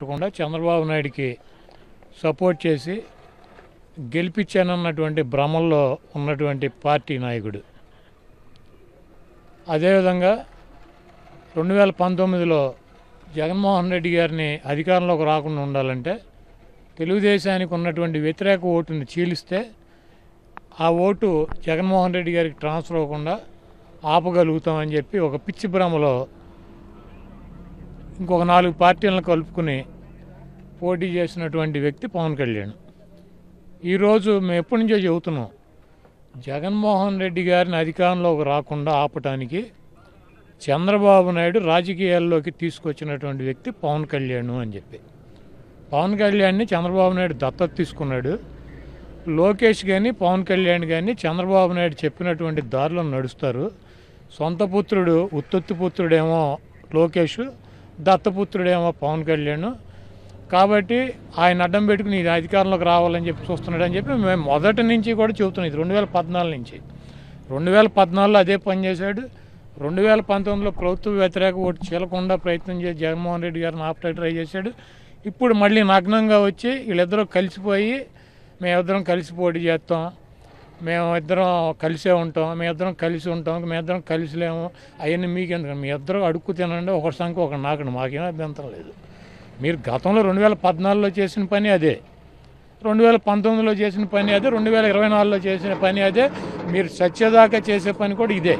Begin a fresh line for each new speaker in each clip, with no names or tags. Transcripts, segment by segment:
పెట్టకుండా చంద్రబాబు నాయుడికి సపోర్ట్ చేసి గెలిపించానన్నటువంటి భ్రమల్లో ఉన్నటువంటి పార్టీ నాయకుడు అదేవిధంగా రెండు వేల పంతొమ్మిదిలో జగన్మోహన్ రెడ్డి గారిని అధికారంలోకి రాకుండా ఉండాలంటే తెలుగుదేశానికి ఉన్నటువంటి వ్యతిరేక ఓటుని చీలిస్తే ఆ ఓటు జగన్మోహన్ రెడ్డి గారికి ట్రాన్స్ఫర్ అవ్వకుండా ఆపగలుగుతామని చెప్పి ఒక పిచ్చి భ్రమలో ఇంకొక నాలుగు పార్టీలను కలుపుకుని పోటీ చేసినటువంటి వ్యక్తి పవన్ కళ్యాణ్ ఈరోజు మేము ఎప్పటి నుంచో చెబుతున్నాం జగన్మోహన్ రెడ్డి గారిని అధికారంలోకి రాకుండా ఆపటానికి చంద్రబాబు నాయుడు రాజకీయాల్లోకి తీసుకొచ్చినటువంటి వ్యక్తి పవన్ కళ్యాణ్ అని చెప్పి పవన్ కళ్యాణ్ని చంద్రబాబు నాయుడు దత్తత తీసుకున్నాడు లోకేష్ కానీ పవన్ కళ్యాణ్ కానీ చంద్రబాబు నాయుడు చెప్పినటువంటి దారిలో నడుస్తారు సొంత పుత్రుడు ఉత్తొత్తి పుత్రుడేమో లోకేష్ దత్తపుత్రుడేమో పవన్ కళ్యాణ్ కాబట్టి ఆయన అడ్డం పెట్టుకుని ఇది అధికారంలోకి రావాలని చెప్పి చూస్తున్నాడు అని చెప్పి మేము మొదటి నుంచి కూడా చెబుతున్నాం ఇది రెండు వేల పద్నాలుగు నుంచి రెండు వేల పద్నాలుగులో అదే పని చేశాడు రెండు వేల పంతొమ్మిదిలో ప్రభుత్వ వ్యతిరేక ఓటు చీలకుండా ప్రయత్నం చేసి జగన్మోహన్ రెడ్డి గారిని ఆపటానికి ట్రై చేశాడు ఇప్పుడు మళ్ళీ నగ్నంగా వచ్చి వీళ్ళిద్దరూ కలిసిపోయి మేమిద్దరం కలిసి పోటీ చేస్తాం మేము ఇద్దరం కలిసే ఉంటాం మేమిద్దరం కలిసి ఉంటాం మేమిద్దరం కలిసి లేము అవన్నీ మీకు ఎందుకు మీ ఇద్దరు అడుక్కు తినండి ఒకరి సంఖ్య ఒకటి నాకండి మాకేం అభ్యంతరం లేదు మీరు గతంలో రెండు వేల పద్నాలుగులో చేసిన పని అదే రెండు వేల పంతొమ్మిదిలో చేసిన పని అదే రెండు వేల ఇరవై నాలుగులో చేసిన పని అదే మీరు సత్యదాకా చేసే పని కూడా ఇదే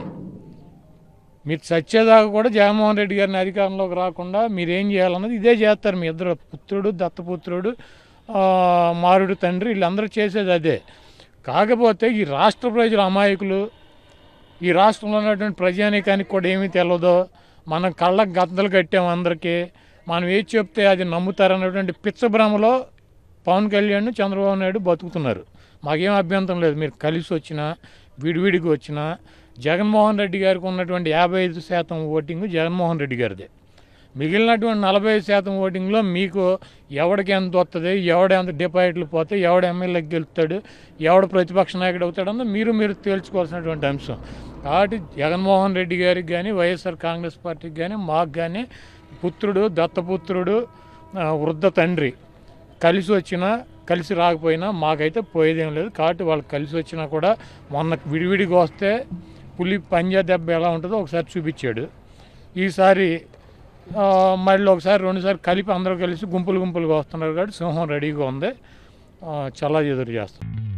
మీరు సత్యదాకా కూడా జగన్మోహన్ రెడ్డి గారిని అధికారంలోకి రాకుండా మీరు ఏం చేయాలన్నది ఇదే చేస్తారు మీ ఇద్దరు పుత్రుడు దత్తపుత్రుడు ఆ, మారుడు తండ్రి వీళ్ళందరూ చేసేది అదే కాకపోతే ఈ రాష్ట్ర ప్రజలు అమాయకులు ఈ రాష్ట్రంలో ఉన్నటువంటి ప్రజానీకానికి కూడా ఏమీ తెలియదో మనం కళ్ళకు గద్దలు కట్టాం అందరికీ మనం ఏది చెప్తే అది నమ్ముతారన్నటువంటి పిచ్చభ్రమలో పవన్ కళ్యాణ్ చంద్రబాబు నాయుడు బతుకుతున్నారు మాకేం అభ్యంతరం లేదు మీరు కలిసి వచ్చినా విడివిడికి వచ్చినా జగన్మోహన్ రెడ్డి గారికి ఉన్నటువంటి యాభై ఐదు శాతం ఓటింగ్ జగన్మోహన్ రెడ్డి గారిదే మిగిలినటువంటి నలభై ఐదు శాతం ఓటింగ్లో మీకు ఎవడికి ఎంత వస్తుంది ఎవడ ఎంత డిపాజిట్లు పోతే ఎవడ ఎమ్మెల్యేకి గెలుస్తాడు ఎవడ ప్రతిపక్ష నాయకుడు అవుతాడన్నది మీరు మీరు తేల్చుకోవాల్సినటువంటి అంశం కాబట్టి జగన్మోహన్ రెడ్డి గారికి కానీ వైఎస్ఆర్ కాంగ్రెస్ పార్టీకి కానీ మాకు కానీ పుత్రుడు దత్తపుత్రుడు ఆ, వృద్ధ తండ్రి కలిసి వచ్చినా కలిసి రాకపోయినా మాకైతే పోయేదేం లేదు కాబట్టి వాళ్ళు కలిసి వచ్చినా కూడా మొన్న విడివిడిగా వస్తే పులి పంజా దెబ్బ ఎలా ఉంటుందో ఒకసారి చూపించాడు ఈసారి ఆ, మళ్ళీ ఒకసారి రెండుసారి కలిపి అందరూ కలిసి గుంపులు గుంపులుగా వస్తున్నారు కాబట్టి సింహం రెడీగా ఉంది ఆ, చాలా ఎదురు చేస్తాం